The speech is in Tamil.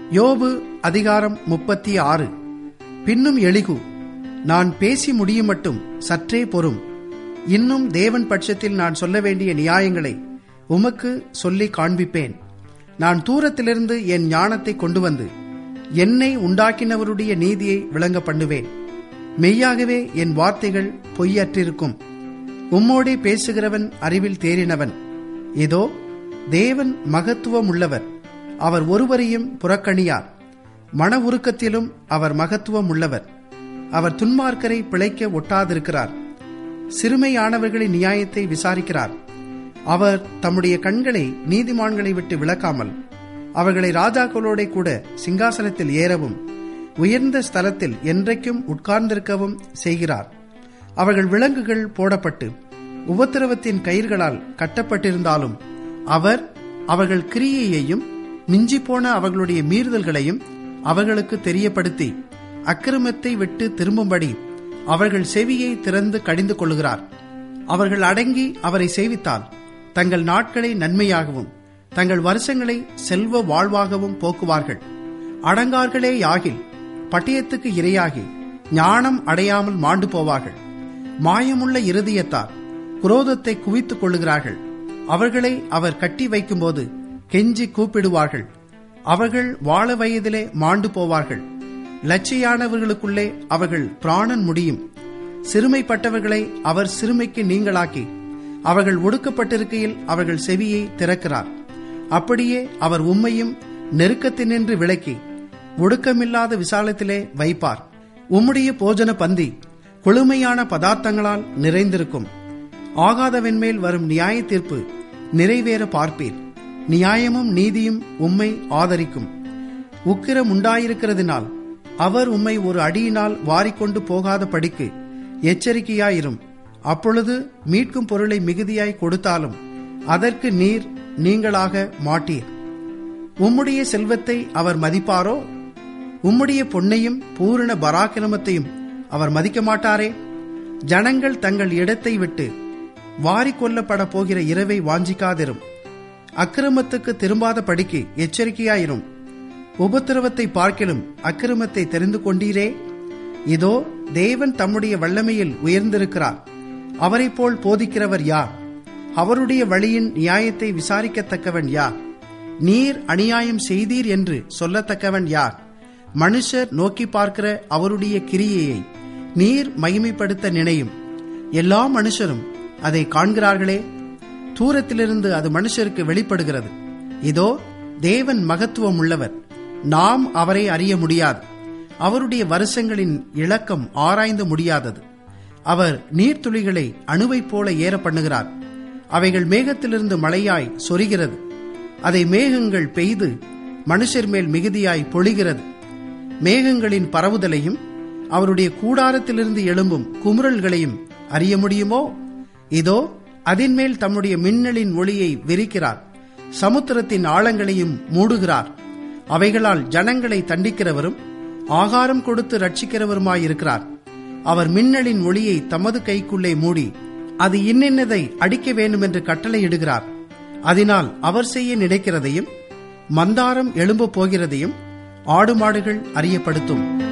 யோபு அதிகாரம் முப்பத்தி ஆறு பின்னும் எளிகு நான் பேசி முடியும் மட்டும் சற்றே பொறும் இன்னும் தேவன் பட்சத்தில் நான் சொல்ல வேண்டிய நியாயங்களை உமக்கு சொல்லி காண்பிப்பேன் நான் தூரத்திலிருந்து என் ஞானத்தை கொண்டு வந்து என்னை உண்டாக்கினவருடைய நீதியை விளங்க பண்ணுவேன் மெய்யாகவே என் வார்த்தைகள் பொய்யற்றிருக்கும் உம்மோடே பேசுகிறவன் அறிவில் தேறினவன் இதோ தேவன் மகத்துவம் உள்ளவர் அவர் ஒருவரையும் புறக்கணியார் மன உருக்கத்திலும் அவர் மகத்துவம் உள்ளவர் அவர் துன்மார்க்கரை பிழைக்க ஒட்டாதிருக்கிறார் சிறுமையானவர்களின் நியாயத்தை விசாரிக்கிறார் அவர் தம்முடைய கண்களை நீதிமான்களை விட்டு விளக்காமல் அவர்களை ராஜாக்களோட கூட சிங்காசனத்தில் ஏறவும் உயர்ந்த ஸ்தலத்தில் என்றைக்கும் உட்கார்ந்திருக்கவும் செய்கிறார் அவர்கள் விலங்குகள் போடப்பட்டு உபத்திரவத்தின் கயிர்களால் கட்டப்பட்டிருந்தாலும் அவர் அவர்கள் கிரியையையும் மிஞ்சிப்போன அவர்களுடைய மீறுதல்களையும் அவர்களுக்கு தெரியப்படுத்தி அக்கிரமத்தை விட்டு திரும்பும்படி அவர்கள் செவியை திறந்து கடிந்து கொள்கிறார் அவர்கள் அடங்கி அவரை சேவித்தால் தங்கள் நாட்களை நன்மையாகவும் தங்கள் வருஷங்களை செல்வ வாழ்வாகவும் போக்குவார்கள் அடங்கார்களே யாகில் பட்டயத்துக்கு இரையாகி ஞானம் அடையாமல் மாண்டு போவார்கள் மாயமுள்ள இருதயத்தார் குரோதத்தை குவித்துக் கொள்ளுகிறார்கள் அவர்களை அவர் கட்டி வைக்கும்போது கெஞ்சி கூப்பிடுவார்கள் அவர்கள் வாழ வயதிலே மாண்டு போவார்கள் லட்சியானவர்களுக்குள்ளே அவர்கள் பிராணன் முடியும் சிறுமைப்பட்டவர்களை அவர் சிறுமைக்கு நீங்களாக்கி அவர்கள் ஒடுக்கப்பட்டிருக்கையில் அவர்கள் செவியை திறக்கிறார் அப்படியே அவர் உம்மையும் நெருக்கத்தினின்று விலக்கி ஒடுக்கமில்லாத விசாலத்திலே வைப்பார் உம்முடைய போஜன பந்தி கொழுமையான பதார்த்தங்களால் நிறைந்திருக்கும் ஆகாதவன்மேல் வரும் நியாய தீர்ப்பு நிறைவேற பார்ப்பீர் நியாயமும் நீதியும் உம்மை ஆதரிக்கும் உக்கிரம் உண்டாயிருக்கிறதினால் அவர் உம்மை ஒரு அடியினால் வாரிக்கொண்டு போகாத படிக்கு எச்சரிக்கையாயிரும் அப்பொழுது மீட்கும் பொருளை மிகுதியாய் கொடுத்தாலும் அதற்கு நீர் நீங்களாக மாட்டீர் உம்முடைய செல்வத்தை அவர் மதிப்பாரோ உம்முடைய பொன்னையும் பூரண பராக்கிரமத்தையும் அவர் மதிக்க மாட்டாரே ஜனங்கள் தங்கள் இடத்தை விட்டு வாரிக்கொல்லப்பட போகிற இரவை வாஞ்சிக்காதிரும் அக்கிரமத்துக்கு திரும்பாத படிக்கு எச்சரிக்கையாயிரும் உபத்திரவத்தை பார்க்கிலும் அக்கிரமத்தை தெரிந்து கொண்டீரே இதோ தேவன் தம்முடைய வல்லமையில் உயர்ந்திருக்கிறார் அவரை போல் போதிக்கிறவர் யார் அவருடைய வழியின் நியாயத்தை விசாரிக்கத்தக்கவன் யார் நீர் அநியாயம் செய்தீர் என்று சொல்லத்தக்கவன் யார் மனுஷர் நோக்கி பார்க்கிற அவருடைய கிரியையை நீர் மகிமைப்படுத்த நினையும் எல்லா மனுஷரும் அதை காண்கிறார்களே தூரத்திலிருந்து அது மனுஷருக்கு வெளிப்படுகிறது இதோ தேவன் மகத்துவம் உள்ளவர் நாம் அவரை அறிய முடியாது அவருடைய வருஷங்களின் இலக்கம் ஆராய்ந்து முடியாதது அவர் நீர்த்துளிகளை அணுவைப் போல ஏற பண்ணுகிறார் அவைகள் மேகத்திலிருந்து மழையாய் சொரிகிறது அதை மேகங்கள் பெய்து மனுஷர் மேல் மிகுதியாய் பொழிகிறது மேகங்களின் பரவுதலையும் அவருடைய கூடாரத்திலிருந்து எழும்பும் குமுறல்களையும் அறிய முடியுமோ இதோ அதின்மேல் தம்முடைய மின்னலின் ஒளியை விரிக்கிறார் சமுத்திரத்தின் ஆழங்களையும் மூடுகிறார் அவைகளால் ஜனங்களை தண்டிக்கிறவரும் ஆகாரம் கொடுத்து ரட்சிக்கிறவருமாயிருக்கிறார் அவர் மின்னலின் ஒளியை தமது கைக்குள்ளே மூடி அது இன்னின்னதை அடிக்க வேண்டும் என்று கட்டளையிடுகிறார் அதனால் அவர் செய்ய நினைக்கிறதையும் மந்தாரம் எழும்ப போகிறதையும் ஆடு மாடுகள் அறியப்படுத்தும்